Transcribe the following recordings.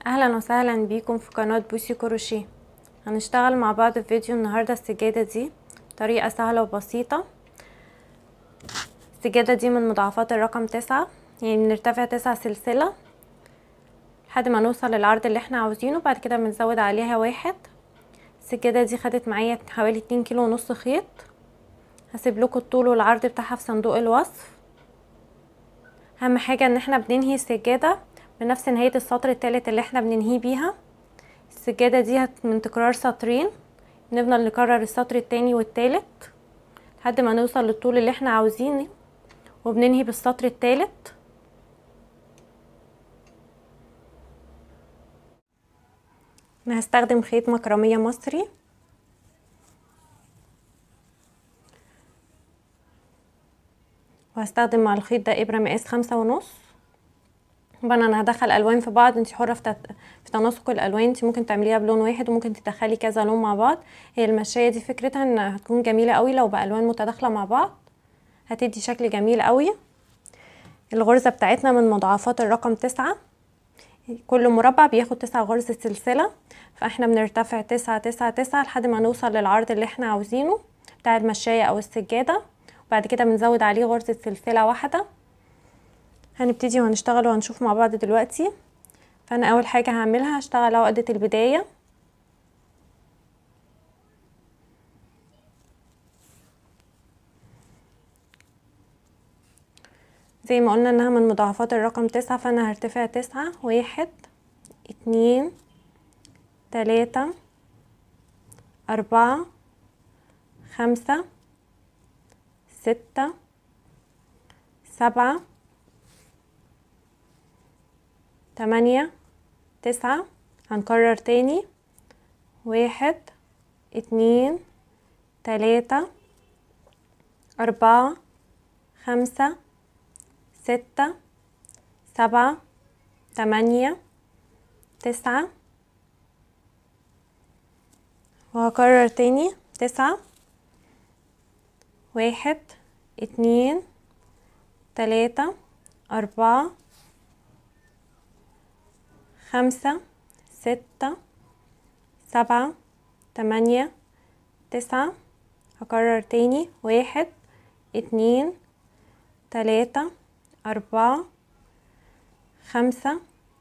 اهلا وسهلا بيكم في قناة بوسي كروشيه هنشتغل مع بعض في فيديو النهاردة السجادة دي طريقة سهلة وبسيطة السجادة دي من مضاعفات الرقم تسعة يعني بنرتفع تسع سلسلة لحد ما نوصل للعرض اللي احنا عاوزينه بعد كده بنزود عليها واحد السجادة دي خدت معايا حوالي اتنين كيلو ونص خيط هسيب لكم الطول والعرض بتاعها في صندوق الوصف اهم حاجة ان احنا بننهي السجادة بنفس نهاية السطر التالت اللي احنا بننهيه بيها السجادة دي من تكرار سطرين بنفضل نكرر السطر التاني والتالت لحد ما نوصل للطول اللي احنا عاوزينه وبننهي بالسطر التالت انا هستخدم خيط مكرمية مصري وهستخدم مع الخيط ده ابرة مقاس خمسة ونص طبعا انا هدخل الوان في بعض انت حره في, تت... في تناسق الالوان انت ممكن تعمليها بلون واحد وممكن تدخلي كذا لون مع بعض هي المشايه دي فكرتها ان هتكون جميله قوي لو بالوان متداخله مع بعض هتدي شكل جميل قوي الغرزه بتاعتنا من مضاعفات الرقم تسعة كل مربع بياخد تسعة غرزة سلسلة فاحنا بنرتفع تسعة تسعة تسعة لحد ما نوصل للعرض اللي احنا عاوزينه بتاع المشاية او السجادة وبعد كده بنزود عليه غرزة سلسلة واحدة هنبتدي وهنشتغل وهنشوف مع بعض دلوقتي فانا اول حاجة هعملها هشتغل عقدة البداية زي ما قلنا انها من مضاعفات الرقم تسعة فانا هرتفع تسعة واحد اتنين تلاتة اربعة خمسة ستة سبعة تمانية تسعة هنكرر تاني واحد اتنين تلاتة أربعة خمسة ستة سبعة تمانية تسعة وهكرر تاني تسعة واحد اتنين تلاتة أربعة خمسة ستة سبعة تمانية تسعة هكرر تاني واحد اتنين تلاتة أربعة خمسة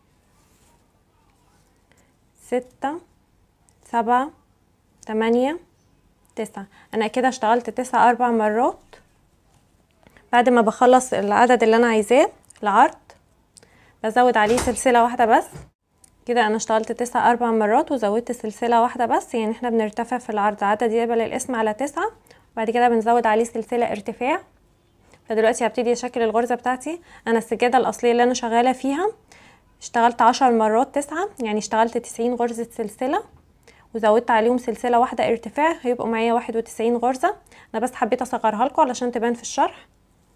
ستة سبعة تمانية تسعة أنا كده اشتغلت تسعة أربع مرات بعد ما بخلص العدد اللي أنا عايزاه العرض بزود عليه سلسلة واحدة بس كده انا اشتغلت تسعة اربع مرات وزودت سلسلة واحدة بس يعني احنا بنرتفع في العرض عدد يقبل الاسم على تسعة وبعد كده بنزود عليه سلسلة ارتفاع فدلوقتي هبتدي اشكل الغرزة بتاعتي انا السجادة الاصلية اللي انا شغالة فيها اشتغلت عشر مرات تسعة يعني اشتغلت تسعين غرزة سلسلة وزودت عليهم سلسلة واحدة ارتفاع هيبقوا معايا واحد وتسعين غرزة انا بس حبيت اصغرها لكم علشان تبان في الشرح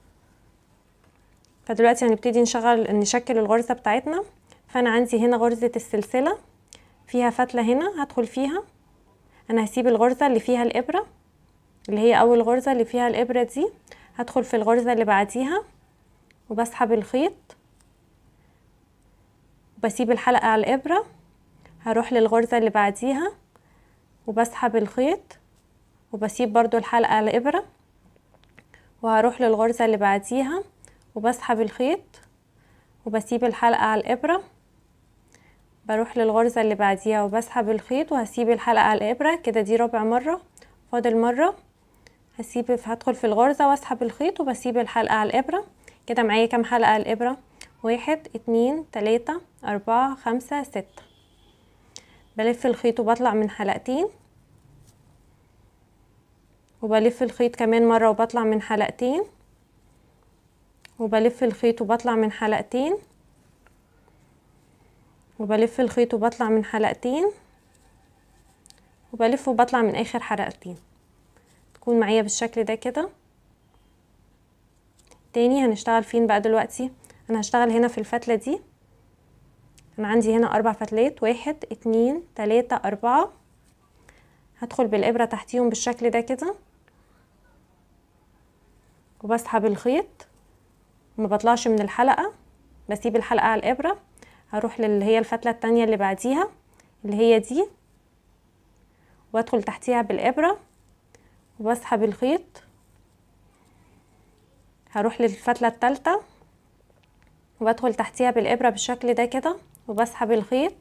فدلوقتي هنبتدي نشغل نشكل الغرزة بتاعتنا فانا عندي هنا غرزة السلسلة فيها فتلة هنا هدخل فيها انا هسيب الغرزة اللي فيها الابرة اللي هي اول غرزة اللي فيها الابرة دي هدخل في الغرزة اللي بعديها وبسحب الخيط وبسيب الحلقة على الابرة هروح للغرزة اللي بعديها وبسحب الخيط وبسيب برضو الحلقة على الابرة وهروح للغرزة اللي بعديها وبسحب الخيط وبسيب الحلقة على الإبرة بروح للغرزة اللي بعديها وبسحب الخيط وهسيب الحلقة على الإبرة كده دي ربع مرة فاضل مرة هسيب هدخل في الغرزة واسحب الخيط وبسيب الحلقة على الإبرة كده معايا كام حلقة على الإبرة واحد اتنين تلاتة أربعة خمسة ستة بلف الخيط وبطلع من حلقتين وبلف الخيط كمان مرة وبطلع من حلقتين وبلف الخيط وبطلع من حلقتين وبلف الخيط وبطلع من حلقتين وبلف وبطلع من اخر حلقتين تكون معايا بالشكل ده كده تاني هنشتغل فين بقى دلوقتي انا هشتغل هنا في الفتلة دي انا عندي هنا اربع فتلات واحد اتنين تلاتة اربعة هدخل بالابرة تحتيهم بالشكل ده كده وبسحب الخيط ما بطلعش من الحلقة بسيب الحلقة على الابرة هروح للي هي الفتلة التانية اللي بعديها اللي هي دي وادخل تحتيها بالابرة وبسحب الخيط هروح للفتلة التالتة وبدخل تحتيها بالابرة بالشكل ده كده وبسحب الخيط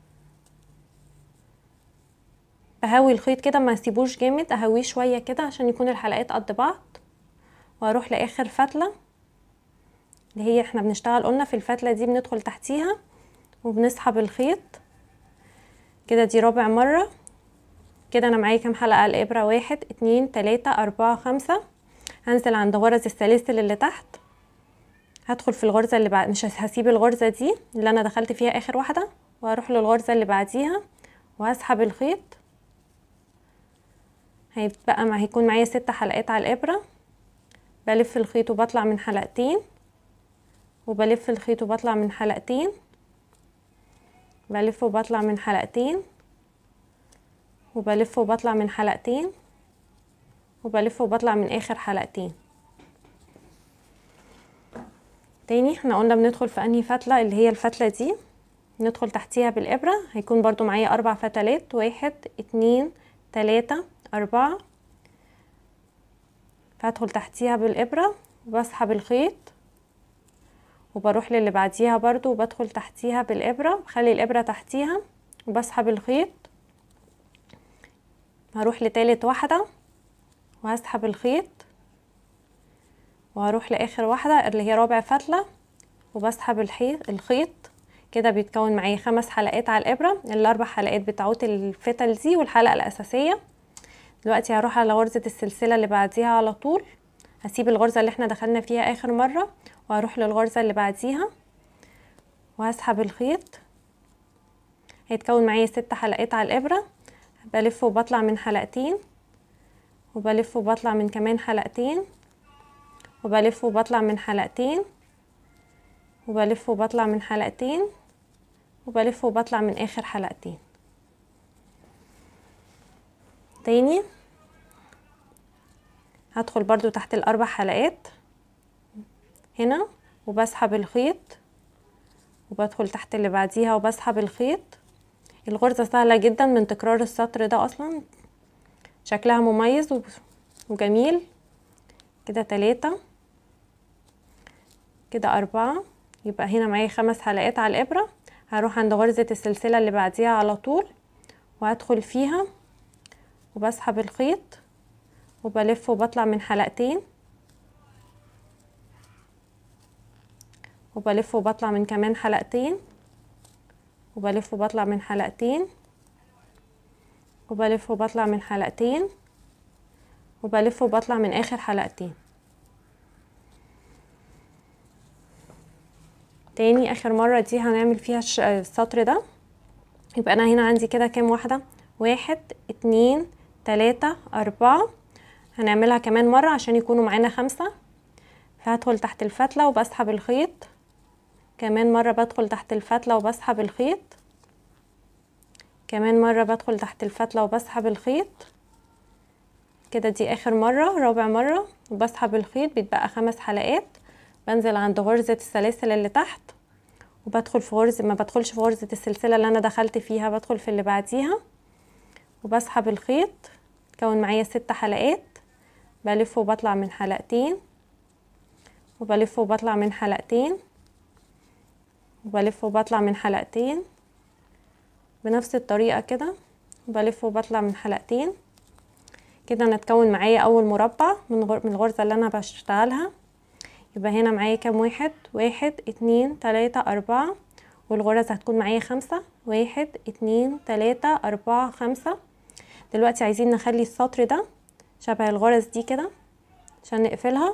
بهوي الخيط كده ما اسيبوش جامد اهويه شوية كده عشان يكون الحلقات قد بعض واروح لاخر فتلة اللي هي احنا بنشتغل قلنا في الفتلة دي بندخل تحتيها وبنسحب الخيط كده دي رابع مرة كده انا معايا كام حلقة على الابرة واحد اتنين تلاتة اربعة خمسة هنزل عند غرز السلاسل اللي تحت هدخل في الغرزة اللي بعد مش هسيب الغرزة دي اللي انا دخلت فيها اخر واحدة وهروح للغرزة اللي بعديها وهسحب الخيط هيبقى ما هيكون معايا ست حلقات على الابرة بلف الخيط وبطلع من حلقتين وبلف الخيط وبطلع من حلقتين بلف وبطلع من حلقتين وبلف وبطلع من حلقتين وبلف وبطلع من اخر حلقتين تاني احنا قلنا بندخل في انهي فتلة اللي هي الفتلة دي ندخل تحتيها بالابرة هيكون برضو معايا اربع فتلات واحد اتنين تلاتة اربعة فهدخل تحتيها بالابرة وبسحب الخيط وبروح للي بعديها برضو وبدخل تحتيها بالابرة بخلي الابرة تحتيها وبسحب الخيط هروح لتالت واحدة وهسحب الخيط وهروح لاخر واحدة اللي هي رابع فتلة وبسحب الحيط الخيط كده بيتكون معايا خمس حلقات على الابرة الاربع حلقات بتاعت الفتل دي والحلقة الاساسية دلوقتي هروح على غرزة السلسلة اللي بعديها على طول هسيب الغرزة اللي احنا دخلنا فيها اخر مرة وهروح للغرزة اللي بعديها وهسحب الخيط هيتكون معايا ست حلقات على الابرة بلف وبطلع من حلقتين وبلف وبطلع من كمان حلقتين وبلف وبطلع من حلقتين وبلف وبطلع من حلقتين وبلف وبطلع من اخر حلقتين تاني هدخل برضو تحت الاربع حلقات هنا وبسحب الخيط وبدخل تحت اللي بعديها وبسحب الخيط الغرزة سهلة جدا من تكرار السطر ده اصلا شكلها مميز وجميل كده تلاتة كده اربعة يبقى هنا معايا خمس حلقات على الابرة هروح عند غرزة السلسلة اللي بعديها على طول وهدخل فيها وبسحب الخيط وبلف وبطلع من حلقتين وبلف وبطلع من كمان حلقتين وبلف وبطلع من حلقتين وبلف وبطلع من حلقتين وبلف وبطلع من اخر حلقتين تاني اخر مرة دي هنعمل فيها السطر ده يبقى انا هنا عندي كده كام واحدة واحد اتنين تلاتة اربعة هنعملها كمان مرة عشان يكونوا معانا خمسة فهدخل تحت الفتلة وبسحب الخيط كمان مرة بدخل تحت الفتلة وبسحب الخيط كمان مرة بدخل تحت الفتلة وبسحب الخيط كده دي اخر مرة رابع مرة وبسحب الخيط بيتبقى خمس حلقات بنزل عند غرزة السلاسل اللي تحت وبدخل في غرزة ما بدخلش في غرزة السلسلة اللي انا دخلت فيها بدخل في اللي بعديها وبسحب الخيط تكون معايا ست حلقات بلف وبطلع من حلقتين وبلف وبطلع من حلقتين وبلف وبطلع من حلقتين بنفس الطريقة كده بلف وبطلع من حلقتين كده انا اتكون معايا اول مربع من من الغرزة اللي انا بشتغلها يبقى هنا معايا كام واحد واحد اتنين تلاتة اربعة والغرز هتكون معايا خمسة واحد اتنين تلاتة اربعة خمسة دلوقتي عايزين نخلي السطر ده شبه الغرز دي كده عشان نقفلها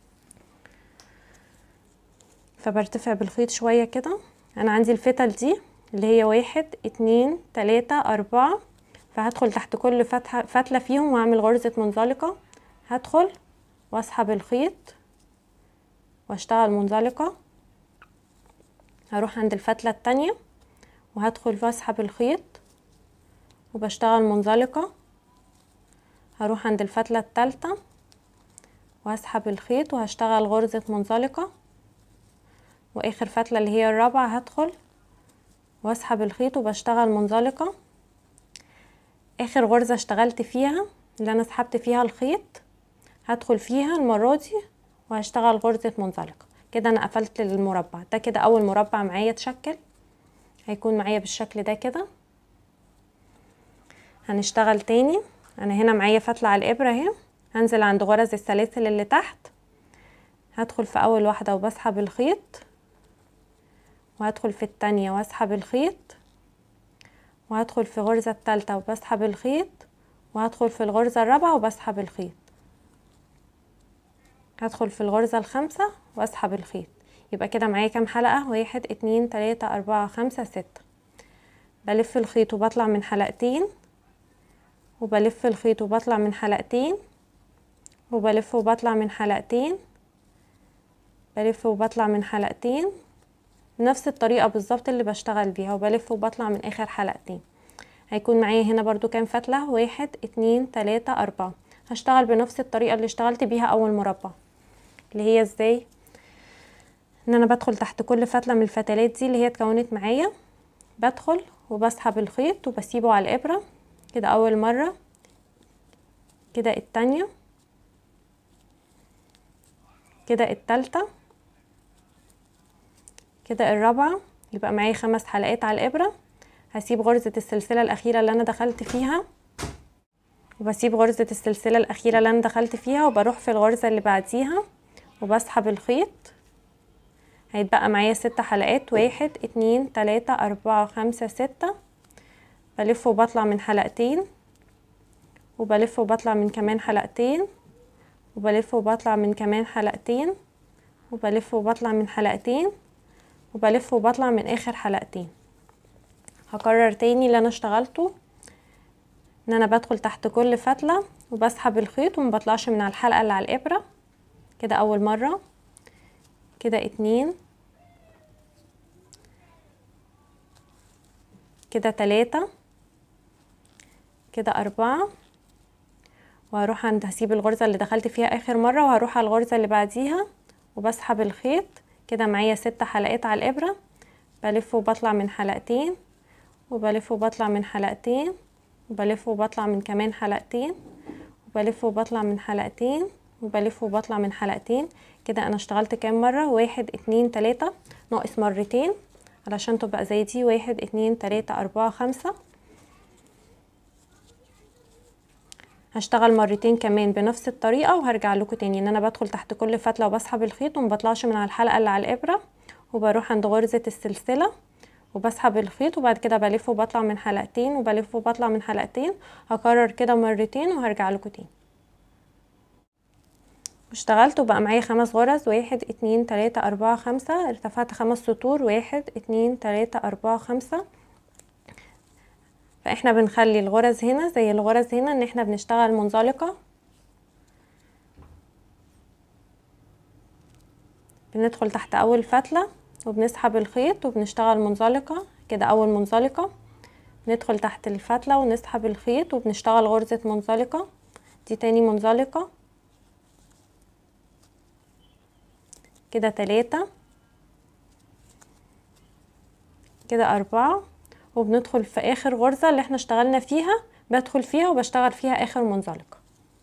فبرتفع بالخيط شوية كده انا عندي الفتل دي اللي هي واحد اتنين تلاتة اربعة فهدخل تحت كل فتحة فتلة فيهم واعمل غرزة منزلقة هدخل واسحب الخيط واشتغل منزلقة هروح عند الفتلة التانية وهدخل واسحب الخيط وبشتغل منزلقة هروح عند الفتلة التالتة وهسحب الخيط وهشتغل غرزة منزلقة واخر فتلة اللي هي الرابعة هدخل واسحب الخيط وبشتغل منزلقة اخر غرزة اشتغلت فيها اللي انا سحبت فيها الخيط هدخل فيها المرة دي وهشتغل غرزة منزلقة كده انا قفلت المربع ده كده اول مربع معايا اتشكل هيكون معايا بالشكل ده كده هنشتغل تاني انا هنا معايا فتلة على الابرة اهي هنزل عند غرز السلاسل اللي تحت هدخل في اول واحدة وبسحب الخيط وهدخل في التانية واسحب الخيط وهدخل في غرزة التالتة وبسحب الخيط وهدخل في الغرزة الرابعة وبسحب الخيط هدخل في الغرزة الخامسة واسحب الخيط يبقى كده معايا كام حلقة واحد اتنين تلاتة اربعة خمسة ستة بلف الخيط وبطلع من حلقتين وبلف الخيط وبطلع من حلقتين وبلف وبطلع من حلقتين بلف وبطلع من حلقتين نفس الطريقة بالظبط اللي بشتغل بيها وبلف وبطلع من اخر حلقتين هيكون معايا هنا برضو كام فتلة واحد اتنين تلاتة اربعة هشتغل بنفس الطريقة اللي اشتغلت بيها اول مربع اللي هي ازاي ان انا بدخل تحت كل فتلة من الفتلات دي اللي هي اتكونت معايا بدخل وبسحب الخيط وبسيبه على الابرة كده اول مرة كده التانية كده التالتة كده الرابعة يبقى معايا خمس حلقات على الابرة هسيب غرزة السلسلة الاخيرة اللي انا دخلت فيها وبسيب غرزة السلسلة الاخيرة اللي انا دخلت فيها وبروح في الغرزة اللي بعديها وبسحب الخيط هيتبقى معايا ست حلقات واحد اتنين تلاتة اربعة خمسة ستة بلف وبطلع من حلقتين وبلف وبطلع من كمان حلقتين وبلف وبطلع من كمان حلقتين وبلف وبطلع من حلقتين وبلف وبطلع من اخر حلقتين هكرر تاني اللي انا اشتغلته ان انا بدخل تحت كل فتلة وبسحب الخيط ومبطلعش من على الحلقة اللي على الابرة كده اول مرة كده اتنين كده تلاتة كده أربعة وهروح عند هسيب الغرزة اللي دخلت فيها آخر مرة وهروح على الغرزة اللي بعديها وبسحب الخيط كده معايا ست حلقات على الإبرة بلف وبطلع من حلقتين وبلف وبطلع من حلقتين وبلف وبطلع من كمان حلقتين وبلف وبطلع من حلقتين وبلف وبطلع من حلقتين كده انا اشتغلت كام مرة واحد اتنين تلاتة ناقص مرتين علشان تبقى زي دي واحد اتنين تلاتة اربعة خمسة هشتغل مرتين كمان بنفس الطريقة وهرجع لكم تاني ان انا بدخل تحت كل فتلة وبسحب الخيط ومبطلعش من على الحلقة اللي على الابرة وبروح عند غرزة السلسلة وبسحب الخيط وبعد كده بلف وبطلع من حلقتين وبلف وبطلع من حلقتين هكرر كده مرتين وهرجع لكم تاني اشتغلت وبقى معايا خمس غرز واحد اتنين تلاتة اربعة خمسة ارتفعت خمس سطور واحد اتنين تلاتة اربعة خمسة فاحنا بنخلي الغرز هنا زي الغرز هنا ان احنا بنشتغل منزلقة بندخل تحت اول فتلة وبنسحب الخيط وبنشتغل منزلقة كده اول منزلقة ندخل تحت الفتلة ونسحب الخيط وبنشتغل غرزة منزلقة دي تاني منزلقة كده تلاتة كده أربعة وبندخل في آخر غرزة اللي احنا اشتغلنا فيها بدخل فيها وبشتغل فيها آخر منزلقة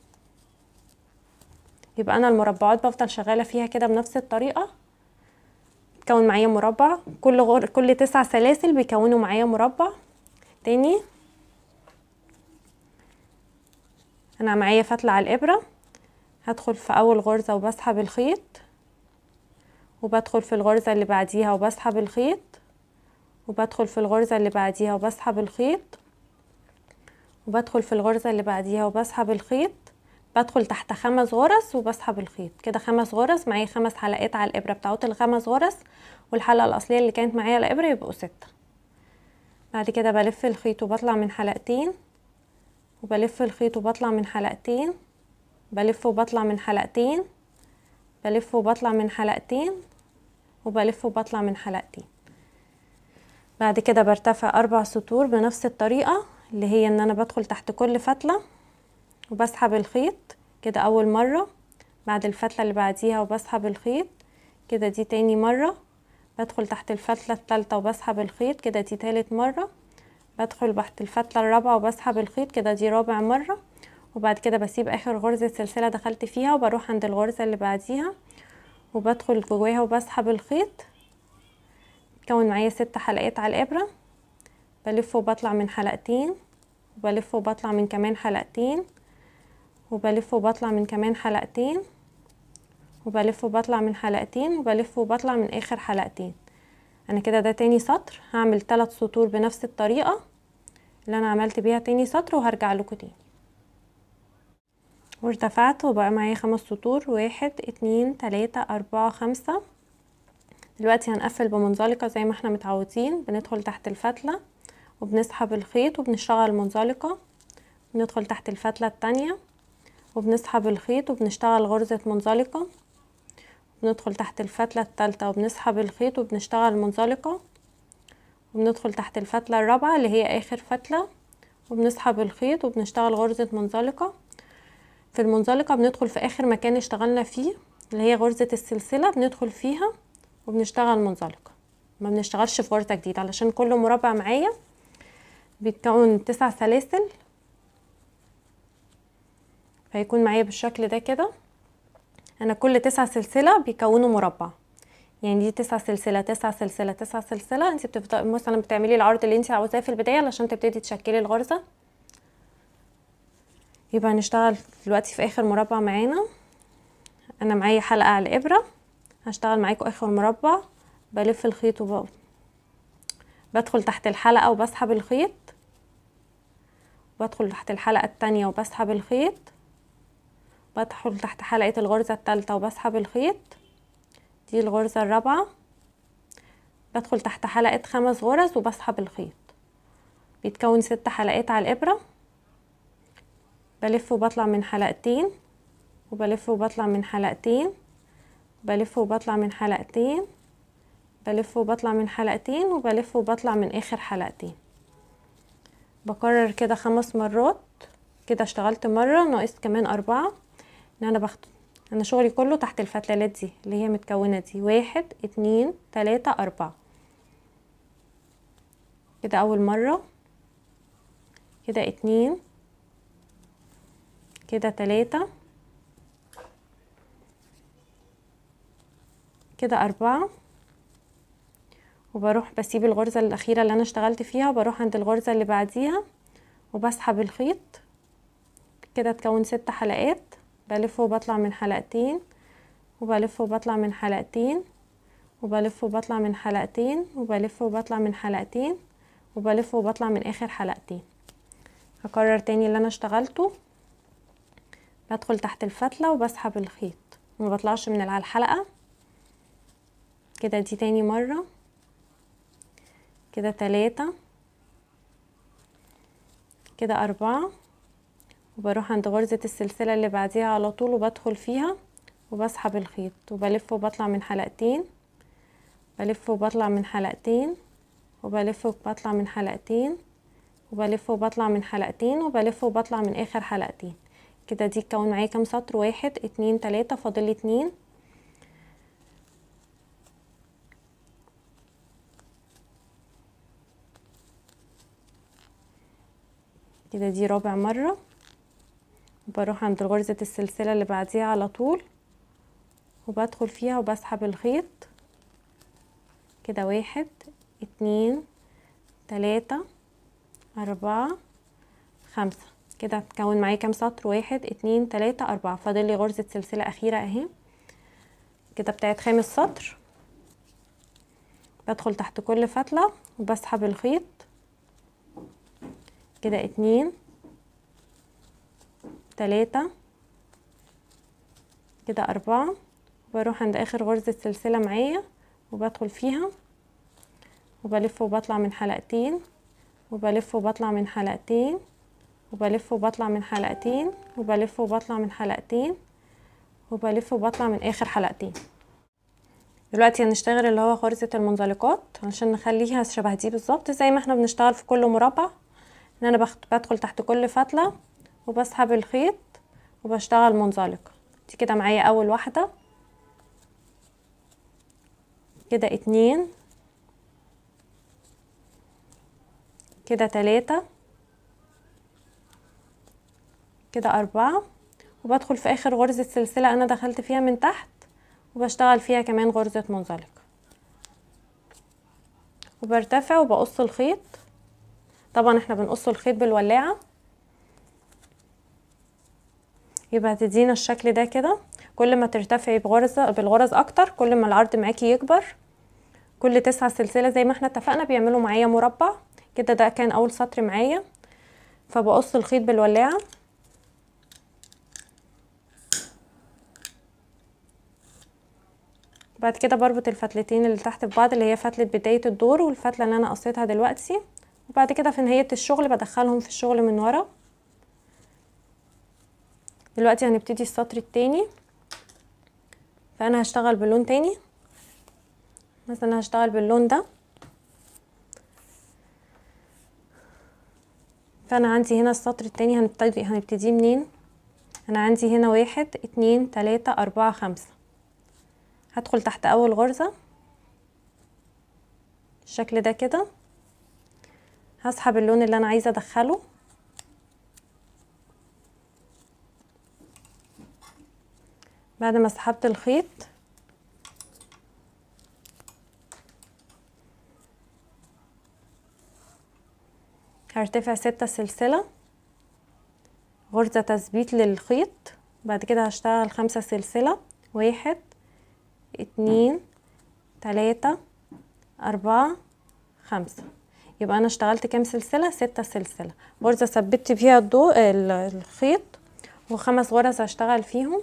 يبقى أنا المربعات بفضل شغالة فيها كده بنفس الطريقة بتكون معايا مربع كل غر... كل تسع سلاسل بيكونوا معايا مربع تاني أنا معايا فتلة على الإبرة هدخل في أول غرزة وبسحب الخيط وبدخل في الغرزة اللي بعديها وبسحب الخيط وبدخل في الغرزة اللي بعديها وبسحب الخيط وبدخل في الغرزة اللي بعديها وبسحب الخيط بدخل تحت خمس غرز وبسحب الخيط كده خمس غرز معايا خمس حلقات على الابره بتاعت الخمس غرز والحلقه الاصليه اللي كانت معايا على الابره يبقوا ستة بعد كده بلف الخيط وبطلع من حلقتين وبلف الخيط وبطلع من حلقتين بلف وبطلع من حلقتين بلف وبطلع من حلقتين وبلف وبطلع من حلقتين بعد كده برتفع اربع سطور بنفس الطريقة اللي هي ان انا بدخل تحت كل فتلة وبسحب الخيط كده اول مرة بعد الفتلة اللي بعديها وبسحب الخيط كده دي تاني مرة بدخل تحت الفتلة التالتة وبسحب الخيط كده دي تالت مرة بدخل تحت الفتلة الرابعة وبسحب الخيط كده دي رابع مرة وبعد كده بسيب اخر غرزة سلسلة دخلت فيها وبروح عند الغرزة اللي بعديها وبدخل جواها وبسحب الخيط كون معايا ست حلقات على الابرة بلف وبطلع من حلقتين وبلف وبطلع من كمان حلقتين وبلف وبطلع من كمان حلقتين وبلف وبطلع من حلقتين وبلف وبطلع من اخر حلقتين انا كده ده تاني سطر هعمل ثلاث سطور بنفس الطريقة اللي انا عملت بيها تاني سطر وهرجع لكم تاني وارتفعت وبقى معايا خمس سطور واحد اتنين تلاتة اربعة خمسة دلوقتي هنقفل بمنزلقة زي ما احنا متعودين بندخل تحت الفتلة وبنسحب الخيط وبنشتغل منزلقة بندخل تحت الفتلة التانية وبنسحب الخيط وبنشتغل غرزة منزلقة بندخل تحت الفتلة التالتة وبنسحب الخيط وبنشتغل منزلقة وبندخل تحت الفتلة الرابعة اللي هي اخر فتلة وبنسحب الخيط وبنشتغل غرزة منزلقة في المنزلقة بندخل في اخر مكان اشتغلنا فيه اللي هي غرزة السلسلة بندخل فيها وبنشتغل منزلقة ما بنشتغلش في غرزة جديدة علشان كل مربع معايا بيتكون تسع سلاسل فيكون معايا بالشكل ده كده انا كل تسع سلسلة بيكونوا مربع يعني دي تسع سلسلة تسع سلسلة تسع سلسلة انت بتبدأ مثلا بتعملي العرض اللي انت عاوزاه في البداية علشان تبتدي تشكلي الغرزة يبقى هنشتغل دلوقتي في اخر مربع معانا انا معايا حلقة على الابرة هشتغل معاكم اخر مربع بلف الخيط وب... بدخل تحت الحلقة وبسحب الخيط بدخل تحت الحلقة التانية وبسحب الخيط بدخل تحت حلقة الغرزة التالتة وبسحب الخيط دي الغرزة الرابعة بدخل تحت حلقة خمس غرز وبسحب الخيط بيتكون ست حلقات على الإبرة بلف وبطلع من حلقتين وبلف وبطلع من حلقتين بلف وبطلع من حلقتين بلف وبطلع من حلقتين وبلف وبطلع من آخر حلقتين بكرر كده خمس مرات كده اشتغلت مرة ناقص كمان أربعة ان انا باخد انا شغلي كله تحت الفتلات دي اللي هي متكونة دي واحد اتنين تلاتة اربعة كده اول مرة كده اتنين كده تلاتة كده اربعة وبروح بسيب الغرزة الاخيرة اللي انا اشتغلت فيها وبروح عند الغرزة اللي بعديها وبسحب الخيط كده تكون ست حلقات بلف وبطلع من حلقتين وبلف وبطلع من حلقتين وبلف وبطلع من حلقتين وبلف وبطلع من حلقتين وبلف وبطلع من اخر حلقتين هكرر تاني اللي انا اشتغلته بدخل تحت الفتلة وبسحب الخيط وما بطلعش من على الحلقة كده دي تاني مرة كده تلاتة كده أربعة وبروح عند غرزة السلسلة اللي بعديها على طول وبدخل فيها وبسحب الخيط وبلف وبطلع من حلقتين بلف وبطلع من حلقتين وبلف وبطلع من حلقتين وبلف وبطلع من حلقتين وبلف وبطلع من اخر حلقتين كده دي تكون معايا كام سطر واحد اتنين تلاتة فاضل اتنين كده دي رابع مرة بروح عند غرزة السلسلة اللي بعديها على طول وبدخل فيها وبسحب الخيط كده واحد اتنين تلاتة أربعة خمسة كده هتكون معايا كام سطر واحد اتنين تلاتة أربعة فاضل لي غرزة سلسلة أخيرة أهي كده بتاعت خامس سطر بدخل تحت كل فتلة وبسحب الخيط كده اتنين تلاتة كده أربعة وبروح عند آخر غرزة سلسلة معايا وبدخل فيها وبلف وبطلع من حلقتين وبلف وبطلع من حلقتين وبلف وبطلع من حلقتين وبلف وبطلع من حلقتين وبلف وبطلع من آخر حلقتين دلوقتي هنشتغل اللي هو غرزة المنزلقات عشان نخليها شبه دي بالظبط زي ما احنا بنشتغل في كل مربع ان انا بدخل تحت كل فتلة وبسحب الخيط وبشتغل منزلقة دي كده معايا اول واحدة كده اتنين كده تلاتة كده أربعة وبدخل في آخر غرزة سلسلة أنا دخلت فيها من تحت وبشتغل فيها كمان غرزة منزلقة وبرتفع وبقص الخيط طبعا احنا بنقص الخيط بالولاعة يبقى هتدينا الشكل ده كده كل ما ترتفعي بغرزة بالغرز اكتر كل ما العرض معاكي يكبر كل تسعة سلسلة زي ما احنا اتفقنا بيعملوا معايا مربع كده ده كان اول سطر معايا فبقص الخيط بالولاعة بعد كده بربط الفتلتين اللي تحت في بعض اللي هي فتلة بداية الدور والفتلة اللي انا قصيتها دلوقتي وبعد كده في نهاية الشغل بدخلهم في الشغل من ورا دلوقتي هنبتدي السطر التاني فانا هشتغل بلون تاني مثلا هشتغل باللون ده فانا عندي هنا السطر التاني هنبتدي هنبتدي منين انا عندي هنا واحد اتنين تلاتة اربعة خمسة هدخل تحت اول غرزة الشكل ده كده هسحب اللون اللي انا عايزة ادخله بعد ما سحبت الخيط هرتفع ستة سلسلة غرزة تثبيت للخيط بعد كده هشتغل خمسة سلسلة واحد اتنين تلاتة أربعة خمسة يبقى أنا اشتغلت كام سلسلة ستة سلسلة غرزة ثبت فيها الضوء الخيط وخمس غرز هشتغل فيهم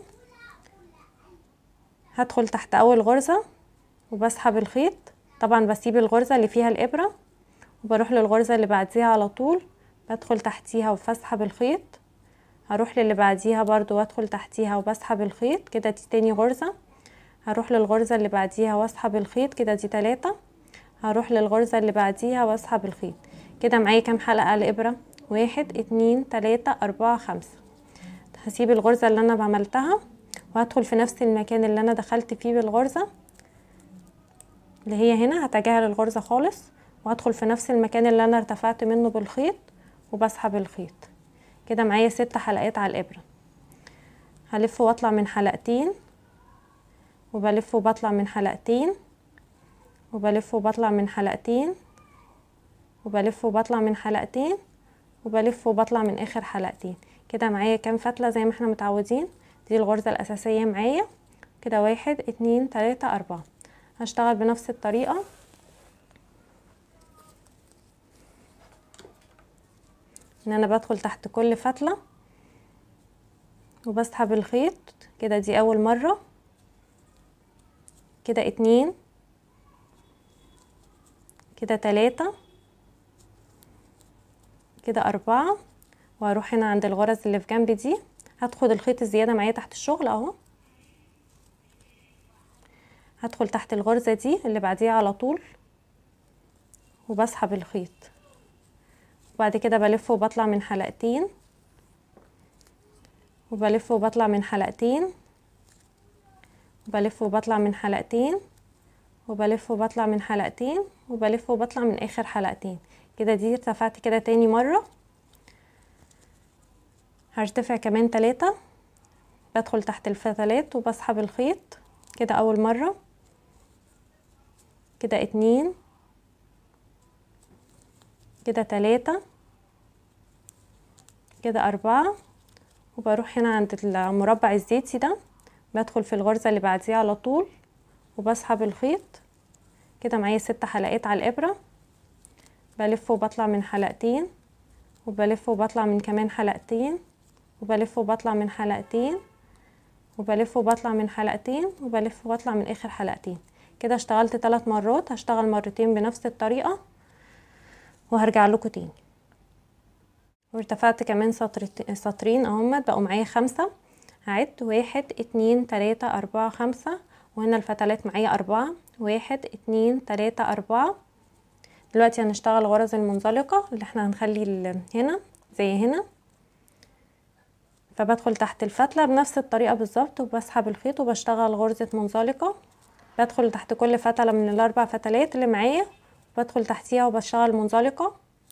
هدخل تحت أول غرزة وبسحب الخيط طبعا بسيب الغرزة اللي فيها الإبرة وبروح للغرزة اللي بعديها على طول بدخل تحتيها وبسحب الخيط هروح للي بعديها برضو وادخل تحتيها وبسحب الخيط كده دي تاني غرزة هروح للغرزة اللي بعديها واسحب الخيط كده دي تلاتة هروح للغرزة اللي بعديها واسحب الخيط كده معايا كام حلقة على الإبرة واحد اتنين تلاتة أربعة خمسة هسيب الغرزة اللي أنا عملتها وهدخل في نفس المكان اللي أنا دخلت فيه بالغرزة اللي هي هنا هتجاهل الغرزة خالص وهدخل في نفس المكان اللي انا ارتفعت منه بالخيط وبسحب الخيط كده معايا ست حلقات على الابره هلف واطلع من حلقتين وبلف وبطلع من حلقتين وبلف وبطلع من حلقتين وبلف وبطلع من حلقتين وبلف وبطلع من اخر حلقتين كده معايا كام فتله زي ما احنا متعودين دي الغرزه الاساسيه معايا كده واحد اتنين تلاته اربعه هشتغل بنفس الطريقه ان انا بدخل تحت كل فتلة وبسحب الخيط كده دي اول مرة كده اتنين كده تلاتة كده اربعة وهروح هنا عند الغرز اللي في جنب دي هدخل الخيط الزيادة معايا تحت الشغل اهو هدخل تحت الغرزة دي اللي بعديها على طول وبسحب الخيط وبعد كده بلف وبطلع من حلقتين وبلف وبطلع من حلقتين وبلف وبطلع من حلقتين وبلف وبطلع من حلقتين وبلف وبطلع من اخر حلقتين كده دي ارتفعت كده تاني مرة هرتفع كمان تلاتة بدخل تحت الفتلات وبسحب الخيط كده اول مرة كده اتنين كده تلاتة كده أربعة وبروح هنا عند المربع الزيتي ده بدخل في الغرزة اللي بعديها على طول وبسحب الخيط كده معايا ست حلقات على الإبرة بلف وبطلع من حلقتين وبلف وبطلع من كمان حلقتين وبلف وبطلع من حلقتين وبلف وبطلع من حلقتين وبلف وبطلع من آخر حلقتين كده اشتغلت ثلاث مرات هشتغل مرتين بنفس الطريقة وهرجع لكم تاني وارتفعت كمان سطر سطرين اهمت بقوا معايا خمسة هعد واحد اتنين تلاتة اربعة خمسة وهنا الفتلات معايا اربعة واحد اتنين تلاتة اربعة دلوقتي هنشتغل غرز المنزلقة اللي احنا هنخلي هنا زي هنا فبدخل تحت الفتلة بنفس الطريقة بالظبط وبسحب الخيط وبشتغل غرزة منزلقة بدخل تحت كل فتلة من الاربع فتلات اللي معايا بدخل تحتيها وبشتغل منزلقة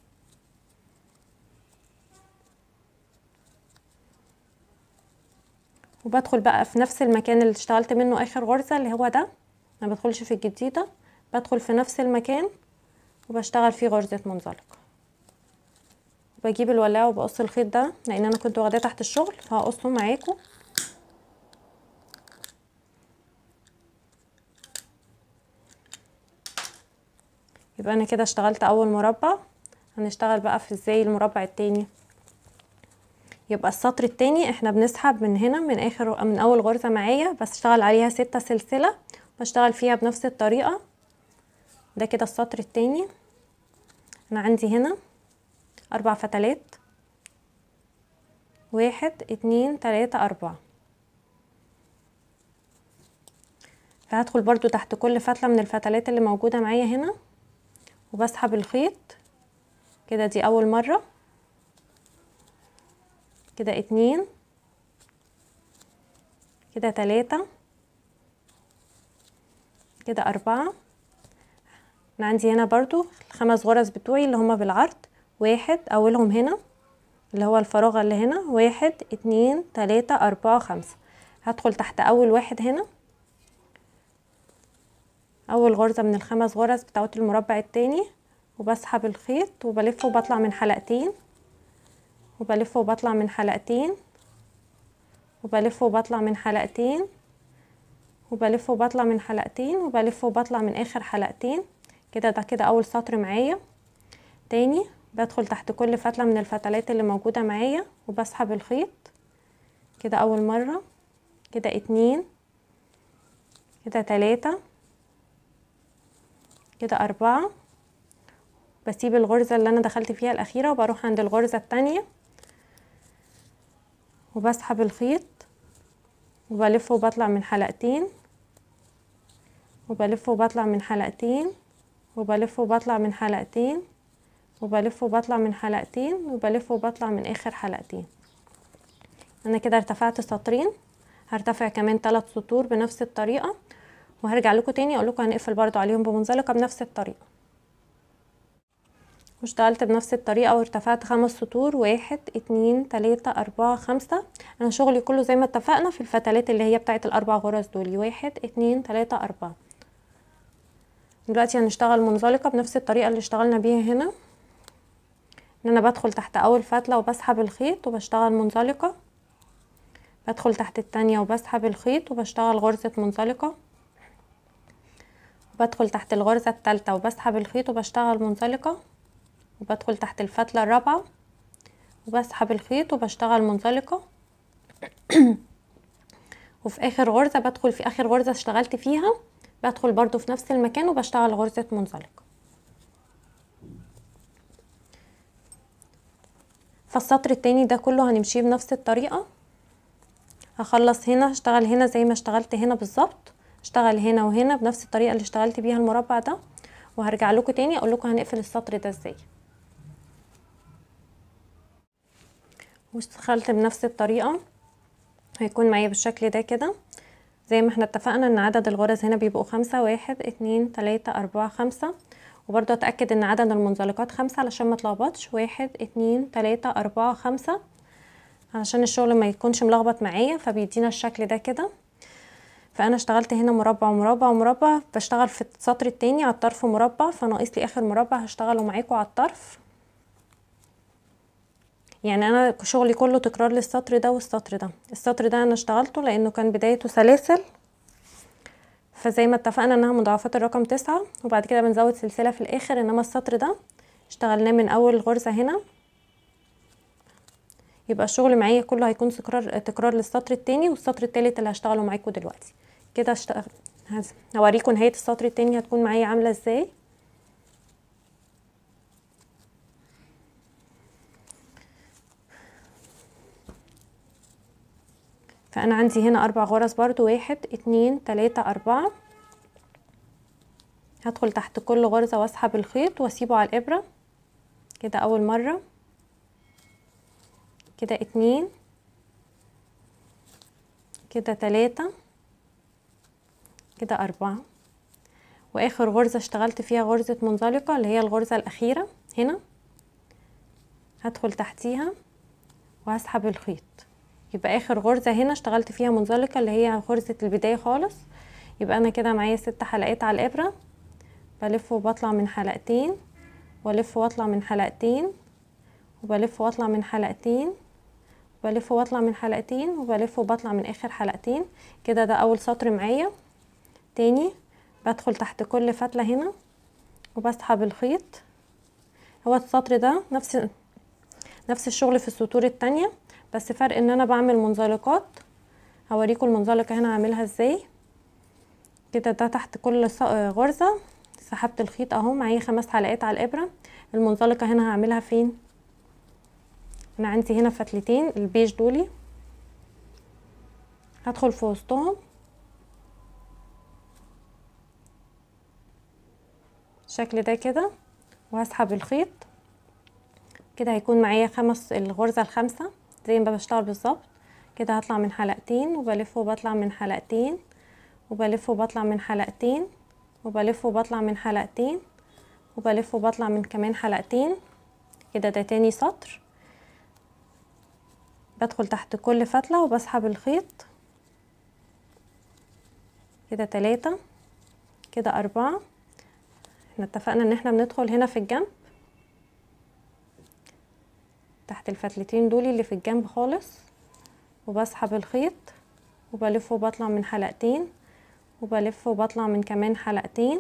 وبدخل بقى في نفس المكان اللي اشتغلت منه اخر غرزة اللي هو ده ما بدخلش في الجديدة بدخل في نفس المكان وبشتغل فيه غرزة منزلقة بجيب الولاعة وبقص الخيط ده لان انا كنت واخداه تحت الشغل فهقصه معاكم يبقى انا كده اشتغلت اول مربع هنشتغل بقى في ازاي المربع التاني يبقى السطر التاني احنا بنسحب من هنا من اخر من اول غرزة معايا بشتغل عليها ستة سلسلة بشتغل فيها بنفس الطريقة ده كده السطر التاني انا عندي هنا اربع فتلات واحد اتنين تلاتة اربعة فهدخل برضو تحت كل فتلة من الفتلات اللي موجودة معايا هنا وبسحب الخيط كده دي اول مرة كده اتنين كده تلاتة كده اربعة انا عندي هنا برضو الخمس غرز بتوعي اللي هما بالعرض واحد اولهم هنا اللي هو الفراغ اللي هنا واحد اتنين تلاتة اربعة خمسة هدخل تحت اول واحد هنا اول غرزة من الخمس غرز بتاعت المربع التاني وبسحب الخيط وبلف وبطلع من حلقتين وبلف وبطلع من حلقتين وبلف وبطلع من حلقتين وبلف وبطلع من حلقتين وبلف وبطلع من اخر حلقتين كده ده كده اول سطر معايا تاني بدخل تحت كل فتلة من الفتلات اللي موجودة معايا وبسحب الخيط كده اول مرة كده اتنين كده تلاتة كده اربعة بسيب الغرزة اللي انا دخلت فيها الاخيرة وبروح عند الغرزة التانية وبسحب الخيط وبلف وبطلع من حلقتين وبلف وبطلع من حلقتين وبلف وبطلع من حلقتين وبلف وبطلع من حلقتين وبلف وبطلع من اخر حلقتين انا كده ارتفعت سطرين هرتفع كمان ثلاث سطور بنفس الطريقة وهرجع لكم تاني اقول لكم هنقفل برضو عليهم بمنزلقة بنفس الطريقة واشتغلت بنفس الطريقة وارتفعت خمس سطور واحد اتنين تلاتة اربعة خمسة انا شغلي كله زي ما اتفقنا في الفتلات اللي هي بتاعت الاربع غرز دول واحد اتنين تلاتة اربعة دلوقتي هنشتغل منزلقة بنفس الطريقة اللي اشتغلنا بيها هنا ان انا بدخل تحت اول فتلة وبسحب الخيط وبشتغل منزلقة بدخل تحت التانية وبسحب الخيط وبشتغل غرزة منزلقة بدخل تحت الغرزة التالتة وبسحب الخيط وبشتغل منزلقة وبدخل تحت الفتلة الرابعة وبسحب الخيط وبشتغل منزلقة وفي اخر غرزة بدخل في اخر غرزة اشتغلت فيها بدخل برضو في نفس المكان وبشتغل غرزة منزلقة فالسطر التاني ده كله هنمشيه بنفس الطريقة هخلص هنا هشتغل هنا زي ما اشتغلت هنا بالظبط اشتغل هنا وهنا بنفس الطريقة اللي اشتغلت بيها المربع ده وهرجع لكم تاني اقول لكم هنقفل السطر ده ازاي واشتغلت بنفس الطريقة هيكون معايا بالشكل ده كده زي ما احنا اتفقنا ان عدد الغرز هنا بيبقوا خمسة واحد اتنين تلاتة اربعة خمسة وبرضه اتأكد ان عدد المنزلقات خمسة علشان ما اتلخبطش واحد اتنين تلاتة اربعة خمسة علشان الشغل ما يكونش ملخبط معايا فبيدينا الشكل ده كده فانا اشتغلت هنا مربع ومربع ومربع بشتغل في السطر التاني على الطرف مربع فناقص لي اخر مربع هشتغله معاكم على الطرف يعني انا شغلي كله تكرار للسطر ده والسطر ده السطر ده انا اشتغلته لانه كان بدايته سلاسل فزي ما اتفقنا انها مضاعفات الرقم تسعة وبعد كده بنزود سلسلة في الاخر انما السطر ده اشتغلناه من اول غرزة هنا يبقى الشغل معايا كله هيكون تكرار تكرار للسطر التاني والسطر التالت اللي هشتغله معاكم دلوقتي كده اشتغل هوريكم نهاية السطر التاني هتكون معايا عاملة ازاي فانا عندي هنا اربع غرز برضو واحد اتنين تلاتة اربعة هدخل تحت كل غرزة واسحب الخيط واسيبه على الابرة كده اول مرة كده اتنين كده تلاتة كده اربعة واخر غرزة اشتغلت فيها غرزة منزلقة اللي هي الغرزة الاخيرة هنا هدخل تحتيها وهسحب الخيط يبقى اخر غرزة هنا اشتغلت فيها منزلقة اللي هي غرزة البداية خالص يبقى انا كده معايا ست حلقات على الابرة بلف وبطلع من حلقتين والف واطلع من حلقتين وبلف واطلع من حلقتين بلف واطلع من حلقتين وبلف وبطلع من اخر حلقتين كده ده اول سطر معايا تاني بدخل تحت كل فتلة هنا وبسحب الخيط هو السطر ده نفس نفس الشغل في السطور التانية بس فرق ان انا بعمل منزلقات هوريكم المنزلقة هنا هعملها ازاي كده ده تحت كل غرزة سحبت الخيط اهو معايا خمس حلقات على الابرة المنزلقة هنا هعملها فين انا عندي هنا فتلتين البيج دولي هدخل في وسطهم الشكل ده كده وهسحب الخيط كده هيكون معايا خمس الغرزة الخامسة زي ما بشتغل بالظبط كده هطلع من حلقتين وبلف وبطلع من حلقتين وبلف وبطلع من حلقتين وبلف وبطلع من حلقتين وبلف وبطلع من كمان حلقتين كده ده تاني سطر بدخل تحت كل فتلة وبسحب الخيط كده تلاتة كده أربعة احنا اتفقنا ان احنا بندخل هنا في الجنب تحت الفتلتين دول اللي في الجنب خالص وبسحب الخيط وبلف وبطلع من حلقتين وبلف وبطلع من كمان حلقتين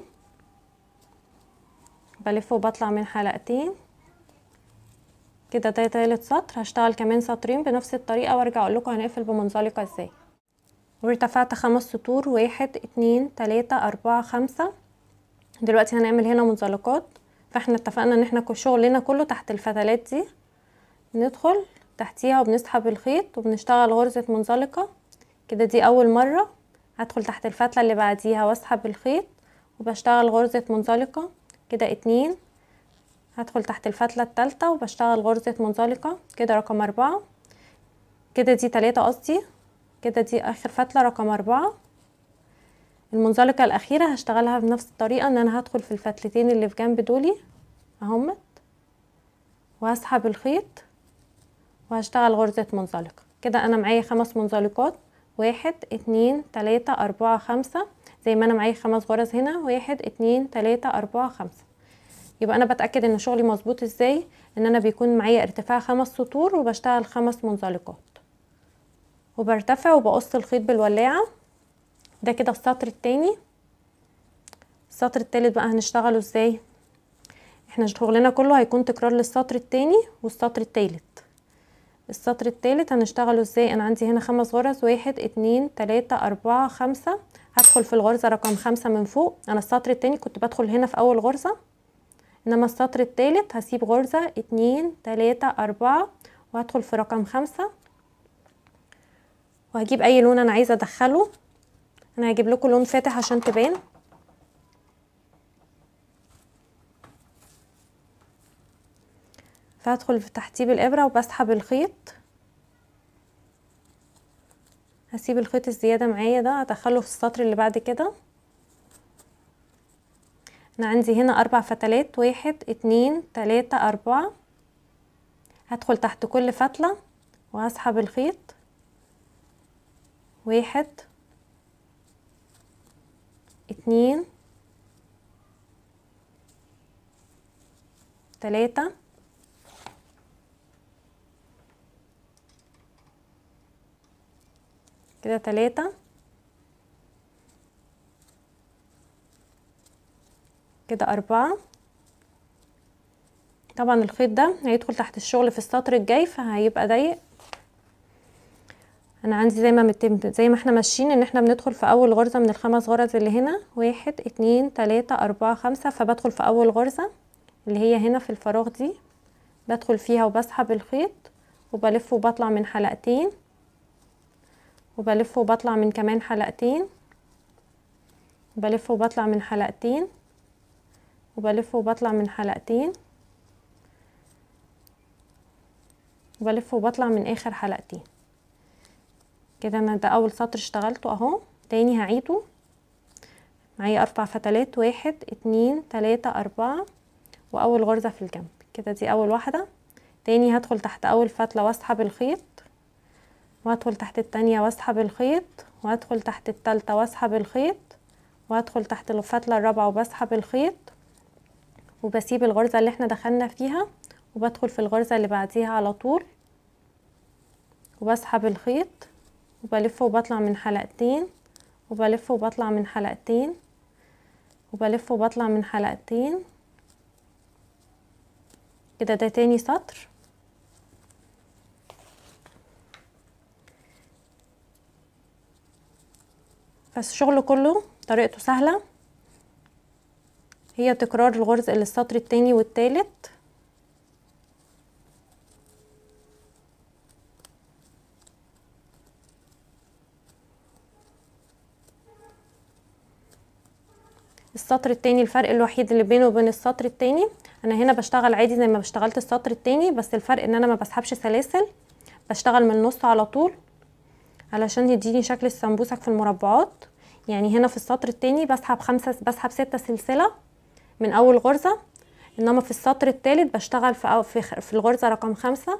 بلف وبطلع من حلقتين كده ده تالت سطر هشتغل كمان سطرين بنفس الطريقة وارجع اقول لكم هنقفل بمنزلقة ازاي وارتفعت خمس سطور واحد اتنين تلاتة اربعة خمسة دلوقتي هنعمل هنا منزلقات فاحنا اتفقنا ان احنا شغلنا كله تحت الفتلات دي ندخل تحتيها وبنسحب الخيط وبنشتغل غرزة منزلقة كده دي اول مرة هدخل تحت الفتلة اللي بعديها واسحب الخيط وبشتغل غرزة منزلقة كده اتنين هدخل تحت الفتلة التالتة وبشتغل غرزة منزلقة كده رقم أربعة كده دي تلاتة قصدي كده دي آخر فتلة رقم أربعة المنزلقة الأخيرة هشتغلها بنفس الطريقة ان انا هدخل في الفتلتين اللي في جنب دولي اهمت وهسحب الخيط وهشتغل غرزة منزلقة كده انا معايا خمس منزلقات واحد اتنين تلاتة اربعة خمسة زي ما انا معايا خمس غرز هنا واحد اتنين تلاتة اربعة خمسة يبقى انا بتأكد ان شغلي مظبوط ازاي ان انا بيكون معايا ارتفاع خمس سطور وبشتغل خمس منزلقات وبرتفع وبقص الخيط بالولاعة ده كده السطر التاني السطر التالت بقى هنشتغله ازاي احنا شغلنا كله هيكون تكرار للسطر التاني والسطر التالت السطر التالت هنشتغله ازاي انا عندي هنا خمس غرز واحد اتنين تلاتة اربعة خمسة هدخل في الغرزة رقم خمسة من فوق انا السطر التاني كنت بدخل هنا في اول غرزة انما السطر التالت هسيب غرزة اتنين تلاتة اربعة وهدخل في رقم خمسة وهجيب اي لون انا عايزة ادخله انا هجيب لكم لون فاتح عشان تبان فهدخل في تحتيه بالابره وبسحب الخيط هسيب الخيط الزياده معايا ده ادخله في السطر اللي بعد كده انا عندي هنا اربع فتلات واحد اتنين تلاتة اربعة هدخل تحت كل فتلة وهسحب الخيط واحد اتنين تلاتة كده تلاتة كده أربعة طبعا الخيط ده هيدخل تحت الشغل في السطر الجاي فهيبقى ضيق انا عندي زي ما متم زي ما احنا ماشيين ان احنا بندخل في اول غرزة من الخمس غرز اللي هنا واحد اتنين تلاتة اربعة خمسة فبدخل في اول غرزة اللي هي هنا في الفراغ دي بدخل فيها وبسحب الخيط وبلف وبطلع من حلقتين وبلف وبطلع من كمان حلقتين بلف وبطلع من حلقتين وبلف وبطلع من حلقتين وبلف وبطلع من اخر حلقتين كده انا ده اول سطر اشتغلته اهو تاني هعيده معايا اربع فتلات واحد اتنين تلاتة اربعة واول غرزة في الجنب كده دي اول واحدة تاني هدخل تحت اول فتلة واسحب الخيط وهدخل تحت التانية واسحب الخيط وهدخل تحت التالتة واسحب الخيط وهدخل تحت الفتلة الرابعة وبسحب الخيط وبسيب الغرزة اللي احنا دخلنا فيها وبدخل في الغرزة اللي بعديها على طول وبسحب الخيط وبلف وبطلع من حلقتين وبلف وبطلع من حلقتين وبلف وبطلع من حلقتين كده ده تاني سطر فالشغل كله طريقته سهلة هي تكرار الغرز للسطر التاني والتالت السطر التاني الفرق الوحيد اللي بينه وبين السطر التاني انا هنا بشتغل عادي زي ما اشتغلت السطر التاني بس الفرق ان انا ما بسحبش سلاسل بشتغل من النص على طول علشان يديني شكل السمبوسك في المربعات يعني هنا في السطر التاني بسحب خمسة بسحب ستة سلسلة من اول غرزة انما في السطر التالت بشتغل في, في, في الغرزة رقم خمسة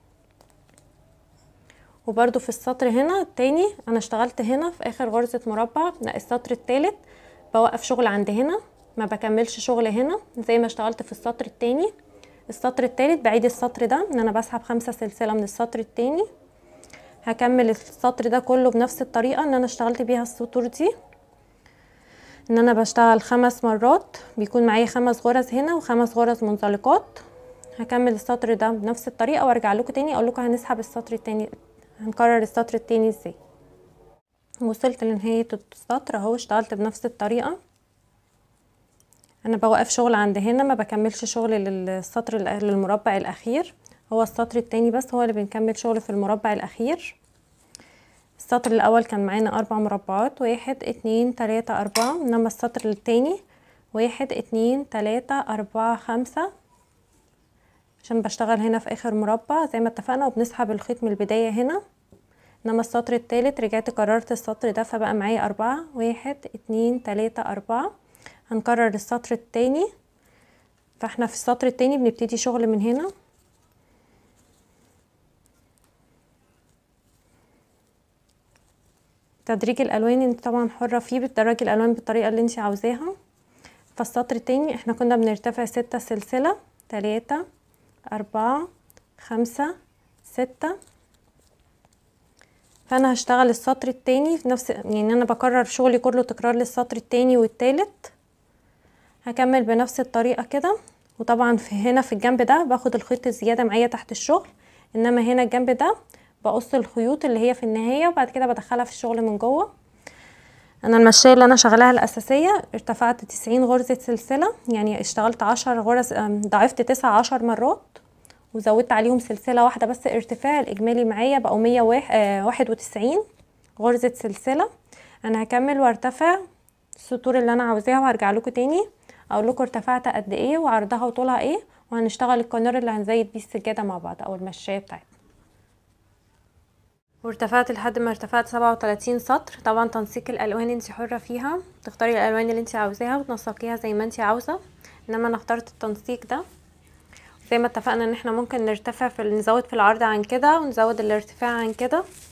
وبرده في السطر هنا التاني انا اشتغلت هنا في اخر غرزة مربع لا السطر التالت بوقف شغل عند هنا ما بكملش شغل هنا زي ما اشتغلت في السطر التاني السطر التالت بعيد السطر ده ان انا بسحب خمسة سلسلة من السطر التاني هكمل السطر ده كله بنفس الطريقة ان انا اشتغلت بيها السطور دي ان انا بشتغل خمس مرات بيكون معايا خمس غرز هنا وخمس غرز منزلقات هكمل السطر ده بنفس الطريقة وارجع لكم تاني اقول لكم هنسحب السطر التاني هنكرر السطر التاني ازاي وصلت لنهاية السطر اهو اشتغلت بنفس الطريقة انا بوقف شغل عند هنا ما بكملش شغل للسطر للمربع الاخير هو السطر التاني بس هو اللي بنكمل شغل في المربع الاخير السطر الاول كان معانا اربع مربعات واحد اتنين تلاتة اربعة انما السطر التاني واحد اتنين تلاتة اربعة خمسة عشان بشتغل هنا في اخر مربع زي ما اتفقنا وبنسحب الخيط من البداية هنا انما السطر التالت رجعت كررت السطر ده فبقى معايا اربعة واحد اتنين تلاتة اربعة هنكرر السطر التاني فاحنا في السطر التاني بنبتدي شغل من هنا تدريج الالوان انت طبعا حرة فيه بتدرجي الالوان بالطريقة اللي انت عاوزاها فالسطر التاني احنا كنا بنرتفع ستة سلسلة تلاتة اربعة خمسة ستة فانا هشتغل السطر التاني في نفس يعني انا بكرر شغلي كله تكرار للسطر التاني والتالت هكمل بنفس الطريقة كده وطبعا في هنا في الجنب ده باخد الخيط الزيادة معايا تحت الشغل انما هنا الجنب ده بقص الخيوط اللي هي في النهاية وبعد كده بدخلها في الشغل من جوه انا المشاية اللي انا شغلاها الاساسية ارتفعت تسعين غرزة سلسلة يعني اشتغلت عشر غرز ضعفت تسع عشر مرات وزودت عليهم سلسلة واحدة بس ارتفاع الاجمالي معايا بقوا مية واحد وتسعين غرزة سلسلة انا هكمل وارتفع السطور اللي انا عاوزاها وهرجع لكم تاني اقول لكم ارتفعت قد ايه وعرضها وطولها ايه وهنشتغل الكنار اللي هنزيد بيه السجاده مع بعض او المشايه بتاعتنا وارتفعت لحد ما ارتفعت سبعة وتلاتين سطر طبعا تنسيق الالوان انت حره فيها تختاري الالوان اللي انت عاوزاها وتنسقيها زي ما انت عاوزه انما انا اخترت التنسيق ده زي ما اتفقنا ان احنا ممكن نرتفع في نزود في العرض عن كده ونزود الارتفاع عن كده